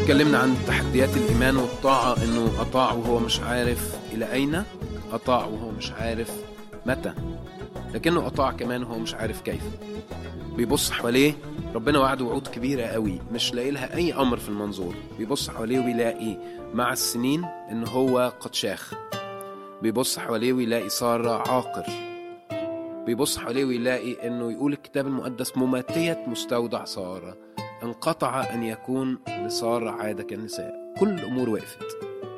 اتكلمنا عن تحديات الإيمان والطاعة إنه أطاع وهو مش عارف إلى أين أطاع وهو مش عارف متى لكنه أطاع كمان وهو مش عارف كيف بيبص حواليه ربنا وعده وعود كبيرة قوي مش لاقي لها أي أمر في المنظور بيبص حواليه ويلاقي مع السنين إن هو قد شاخ بيبص حواليه ويلاقي سارة عاقر بيبص حواليه ويلاقي إنه يقول الكتاب المقدس مماتية مستودع سارة انقطع أن يكون لسارة عادة كالنساء كل الأمور وقفت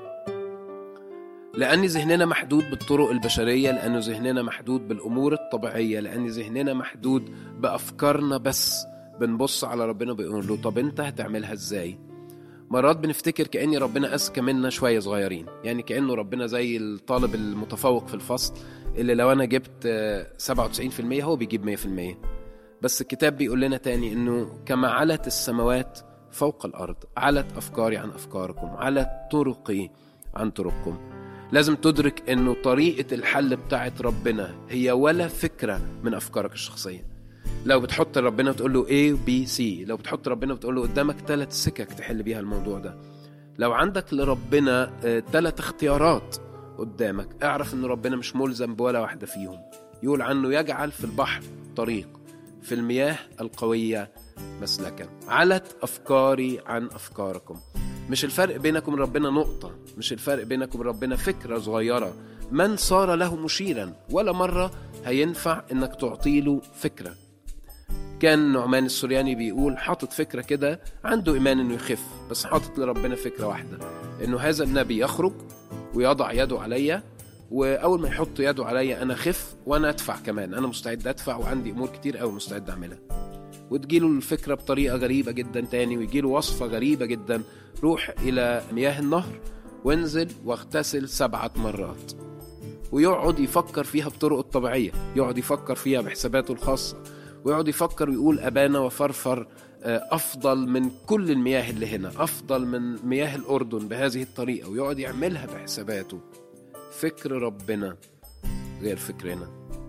لأن ذهننا محدود بالطرق البشرية لأن ذهننا محدود بالأمور الطبيعية لأن ذهننا محدود بأفكارنا بس بنبص على ربنا بيقول له طب أنت هتعملها إزاي مرات بنفتكر كأن ربنا أذكى منا شوية صغيرين يعني كأنه ربنا زي الطالب المتفوق في الفصل اللي لو أنا جبت 97% هو بيجيب 100% بس الكتاب بيقول لنا تاني انه كما علت السماوات فوق الارض علت افكاري عن افكاركم علت طرقي عن طرقكم لازم تدرك انه طريقه الحل بتاعت ربنا هي ولا فكره من افكارك الشخصيه لو بتحط ربنا وتقول له A B C لو بتحط ربنا وتقول له قدامك ثلاث سكك تحل بيها الموضوع ده لو عندك لربنا ثلاث اختيارات قدامك اعرف ان ربنا مش ملزم بولا واحده فيهم يقول عنه يجعل في البحر طريق في المياه القوية مسلكا علت أفكاري عن أفكاركم مش الفرق بينكم وبين ربنا نقطة مش الفرق بينكم وبين ربنا فكرة صغيرة من صار له مشيرا ولا مرة هينفع انك تعطي له فكرة كان نعمان السورياني بيقول حاطط فكرة كده عنده إيمان إنه يخف بس حاطط لربنا فكرة واحدة إنه هذا النبي يخرج ويضع يده عليا واول ما يحط يده عليا انا خف وانا ادفع كمان انا مستعد ادفع وعندي امور كتير قوي مستعد اعملها وتجيله الفكرة بطريقة غريبة جدا تاني ويجيله وصفة غريبة جدا روح إلى مياه النهر وانزل واغتسل سبعة مرات ويقعد يفكر فيها بطرقه الطبيعية يقعد يفكر فيها بحساباته الخاصة ويقعد يفكر ويقول أبانا وفرفر أفضل من كل المياه اللي هنا أفضل من مياه الأردن بهذه الطريقة ويقعد يعملها بحساباته فكر ربنا غير فكرنا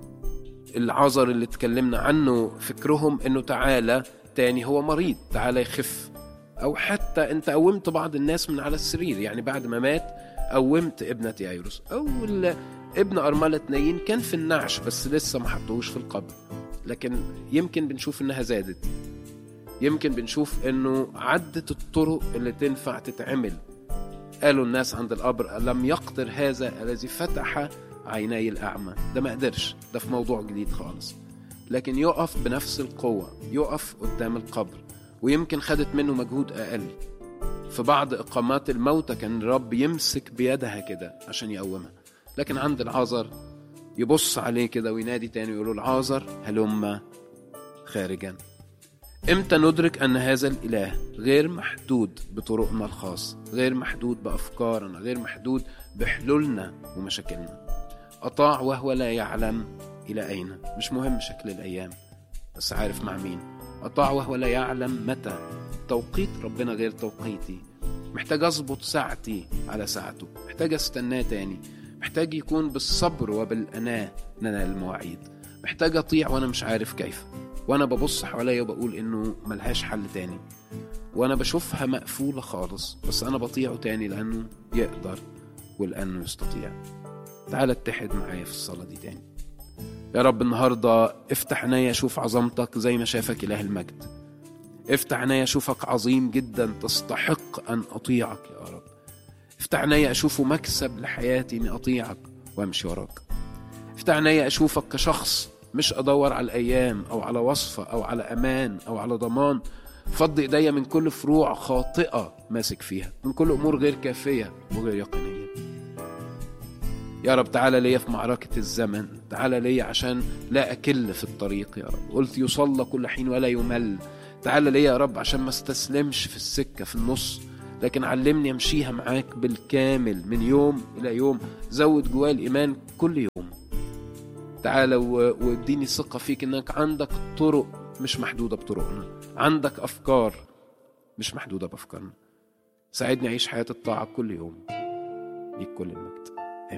العذر اللي اتكلمنا عنه فكرهم انه تعالى تاني هو مريض تعالى يخف او حتى انت قومت بعض الناس من على السرير يعني بعد ما مات قومت ابنة يايروس او ابن أرملة نايين كان في النعش بس لسه ما حطوش في القبر لكن يمكن بنشوف انها زادت يمكن بنشوف انه عدت الطرق اللي تنفع تتعمل قالوا الناس عند القبر لم يقدر هذا الذي فتح عيني الأعمى ده ما قدرش ده في موضوع جديد خالص لكن يقف بنفس القوة يقف قدام القبر ويمكن خدت منه مجهود أقل في بعض إقامات الموتى كان الرب يمسك بيدها كده عشان يقومها لكن عند العازر يبص عليه كده وينادي تاني ويقول له العازر هلم خارجا امتى ندرك ان هذا الاله غير محدود بطرقنا الخاص غير محدود بافكارنا غير محدود بحلولنا ومشاكلنا اطاع وهو لا يعلم الى اين مش مهم شكل الايام بس عارف مع مين اطاع وهو لا يعلم متى توقيت ربنا غير توقيتي محتاج اظبط ساعتي على ساعته محتاج استناه تاني محتاج يكون بالصبر وبالاناه ننال المواعيد محتاج اطيع وانا مش عارف كيف وانا ببص حواليا وبقول انه ملهاش حل تاني وانا بشوفها مقفولة خالص بس انا بطيعه تاني لانه يقدر ولانه يستطيع تعال اتحد معايا في الصلاة دي تاني يا رب النهاردة افتح عينيا اشوف عظمتك زي ما شافك اله المجد افتح عينيا اشوفك عظيم جدا تستحق ان اطيعك يا رب افتح عينيا اشوفه مكسب لحياتي اني اطيعك وامشي وراك افتح عينيا اشوفك كشخص مش ادور على الايام او على وصفه او على امان او على ضمان فض ايديا من كل فروع خاطئه ماسك فيها من كل امور غير كافيه وغير يقينيه يا رب تعالى ليا في معركة الزمن تعالى ليا عشان لا أكل في الطريق يا رب قلت يصلى كل حين ولا يمل تعالى ليا يا رب عشان ما استسلمش في السكة في النص لكن علمني امشيها معاك بالكامل من يوم إلى يوم زود جوايا الإيمان كل يوم تعالى واديني ثقة فيك انك عندك طرق مش محدودة بطرقنا عندك أفكار مش محدودة بأفكارنا ساعدني أعيش حياة الطاعة كل يوم ليك كل المجد